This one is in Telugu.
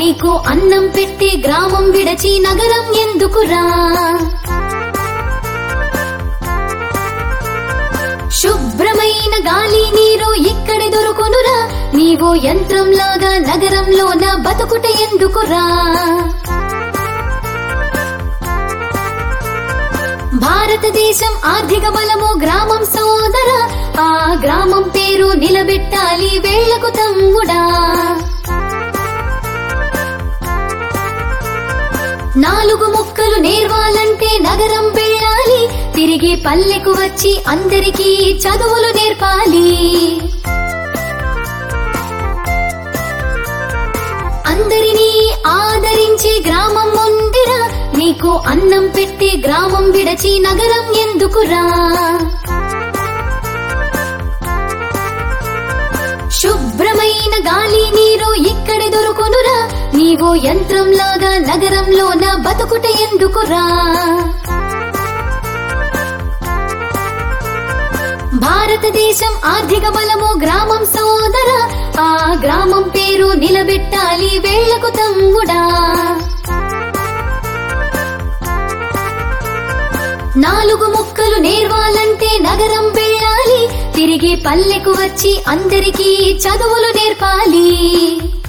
నీకు అన్నం పెట్టే గ్రామం విడచి నగరం ఎందుకురా శుభ్రమైన గాలి నీరు ఇక్కడే దొరుకునురా నీవో యంత్రంలాగా నగరంలోన బతుకుట ఎందుకురా భారతదేశం ఆర్థిక బలము గ్రామం సోదర ఆ గ్రామం పేరు నిలబెట్టాలి వేళ్లకు తమ్ముడా నాలుగు ముక్కలు నేర్వాలంటే నగరం వెళ్ళాలి తిరిగి పల్లెకు వచ్చి అందరికీ చదువులు నేర్పాలి అందరినీ ఆదరించే గ్రామం ఉందిరా నీకు అన్నం పెట్టే గ్రామం విడచి నగరం ఎందుకురా శుభ్రమైన గాలి నీరు ఇక్కడే దొరుకునురా నీవో యంత్రంలాగా నగరంలోన బతుకుట ఎందుకురా భారతదేశం ఆర్థిక బలము గ్రామం సోదర ఆ గ్రామం పేరు నిలబెట్టాలి వేళ్లకు తమ్ముడా నాలుగు ముక్కలు నేర్వాలంటే నగరం వెళ్ళాలి తిరిగి పల్లెకు వచ్చి అందరికీ చదువులు నేర్పాలి